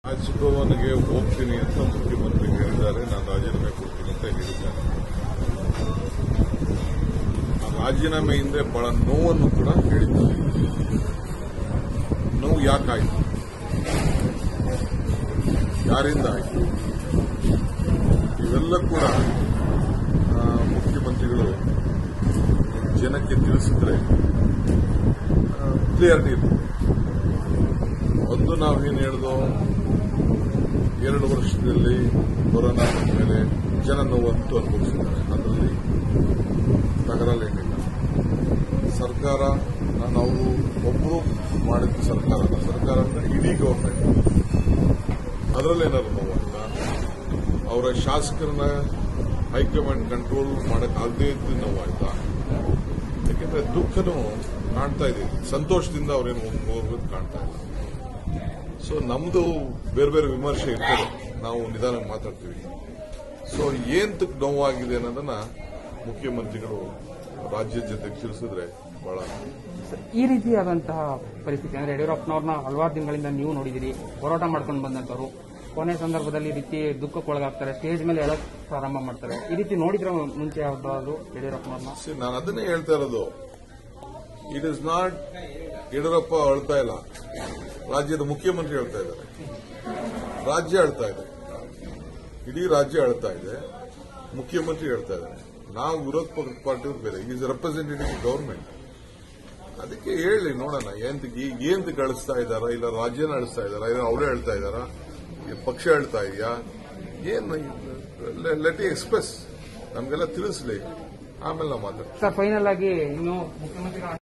ರಾಜ್ಭವನ್ಗೆ ಹೋಗ್ತೀನಿ ಅಂತ ಮುಖ್ಯಮಂತ್ರಿ ಹೇಳಿದ್ದಾರೆ ನಾನು ರಾಜೀನಾಮೆ ಕೊಡ್ತೀನಿ ಅಂತ ಹೇಳಿದ್ದಾರೆ ಆ ರಾಜೀನಾಮೆ ಹಿಂದೆ ಬಹಳ ನೋವನ್ನು ಕೂಡ ಹೇಳಿದ್ದಾರೆ ನೋವು ಯಾಕಾಯ್ತು ಯಾರಿಂದ ಆಯ್ತು ಇವೆಲ್ಲ ಕೂಡ ಆ, ಮುಖ್ಯಮಂತ್ರಿಗಳು ಜನಕ್ಕೆ ತಿಳಿಸಿದ್ರೆ ಕ್ಲಿಯರಿಟಿ ಇರ್ತದೆ ಒಂದು ನಾವೇನು ಹೇಳಿದೋ ಎರಡು ವರ್ಷದಲ್ಲಿ ಕೊರೋನಾ ಬಂದ ಮೇಲೆ ಜನ ನೋವಂತೂ ಅನುಭವಿಸಿದ್ದಾರೆ ಅದರಲ್ಲಿ ತಗರಲ್ಲೇನಿಲ್ಲ ಸರ್ಕಾರ ನಾನು ಅವರು ಒಬ್ಬರು ಮಾಡಿದ ಸರ್ಕಾರ ಅಲ್ಲ. ಸರ್ಕಾರ ಅಂದ್ರೆ ಇಡೀ ಗೌರ್ಮೆಂಟ್ ಅದರಲ್ಲೇನಾದ್ರು ನೋವಾಯ್ತಾ ಅವರ ಶಾಸಕರನ್ನ ಹೈಕಮಾಂಡ್ ಕಂಟ್ರೋಲ್ ಮಾಡಕ್ಕಾಗದೇ ಇದ್ದು ನೋವಾಯ್ತಾ ಯಾಕೆಂದ್ರೆ ದುಃಖನೂ ಕಾಣ್ತಾ ಇದೆ ಸಂತೋಷದಿಂದ ಅವ್ರೇನು ಹೋಗೋದು ಕಾಣ್ತಾ ಇಲ್ಲ ಸೊ ನಮ್ದು ಬೇರೆ ಬೇರೆ ವಿಮರ್ಶೆ ಇರ್ತದೆ ನಾವು ನಿಧಾನ ಮಾತಾಡ್ತೀವಿ ಸೊ ಏನ್ ನೋವಾಗಿದೆ ಅನ್ನೋದನ್ನ ಮುಖ್ಯಮಂತ್ರಿಗಳು ರಾಜ್ಯದ ಜೊತೆಗೆ ತಿಳಿಸಿದ್ರೆ ಬಹಳ ಈ ರೀತಿಯಾದಂತಹ ಪರಿಸ್ಥಿತಿ ಅಂದ್ರೆ ಯಡಿಯೂರಪ್ಪನವ್ರನ್ನ ಹಲವಾರು ದಿನಗಳಿಂದ ನೀವು ನೋಡಿದಿರಿ ಹೋರಾಟ ಮಾಡ್ಕೊಂಡು ಬಂದಂತವ್ರು ಕೊನೆ ಸಂದರ್ಭದಲ್ಲಿ ಈ ರೀತಿ ದುಃಖಕ್ಕೊಳಗಾಗ್ತಾರೆ ಸ್ಟೇಜ್ ಮೇಲೆ ಹೇಳಕ್ ಪ್ರಾರಂಭ ಮಾಡ್ತಾರೆ ಈ ರೀತಿ ನೋಡಿದ್ರೆ ಮುಂಚೆ ಯಾವ್ದಾದ್ರು ಯಡಿಯೂರಪ್ಪನವ್ರನ್ನ See, ನಾನು ಅದನ್ನೇ ಹೇಳ್ತಾ ಇರೋದು ಇಟ್ ಇಸ್ ನಾಟ್ ಯಡಿಯೂರಪ್ಪ ಅಳ್ತಾ ಇಲ್ಲ ರಾಜ್ಯದ ಮುಖ್ಯಮಂತ್ರಿ ಹೇಳ್ತಾ ಇದ್ದಾರೆ ರಾಜ್ಯ ಅಳ್ತಾ ಇದೆ ಇಡೀ ರಾಜ್ಯ ಅಳ್ತಾ ಇದೆ ಮುಖ್ಯಮಂತ್ರಿ ಹೇಳ್ತಾ ಇದ್ದಾರೆ ನಾವು ವಿರೋಧ ಪಕ್ಷ ಪಾರ್ಟಿ ಬೇರೆ ಈಸ್ ರೆಪ್ರೆಸೆಂಟೇಟಿವ್ ಗೌರ್ಮೆಂಟ್ ಅದಕ್ಕೆ ಹೇಳಿ ನೋಡೋಣ ಏಂತ ಏಂತ ಕಳಿಸ್ತಾ ಇದ್ದಾರಾ ಇಲ್ಲ ರಾಜ್ಯನ ಅಳಿಸ್ತಾ ಇದ್ದಾರಾ ಇಲ್ಲ ಅವರೇ ಹೇಳ್ತಾ ಇದ್ದಾರಾ ಈ ಪಕ್ಷ ಹೇಳ್ತಾ ಇದೆಯಾ ಏನ್ ಲೆಟ್ ಎಕ್ಸ್ಪ್ರೆಸ್ ನಮ್ಗೆಲ್ಲ ತಿಳಿಸ್ಲಿ ಆಮೇಲೆ ನಾವು ಮಾತಾಡ್ತೀವಿ ಸರ್ ಫೈನಲ್ ಆಗಿ ಇನ್ನು ಮುಖ್ಯಮಂತ್ರಿಗಳ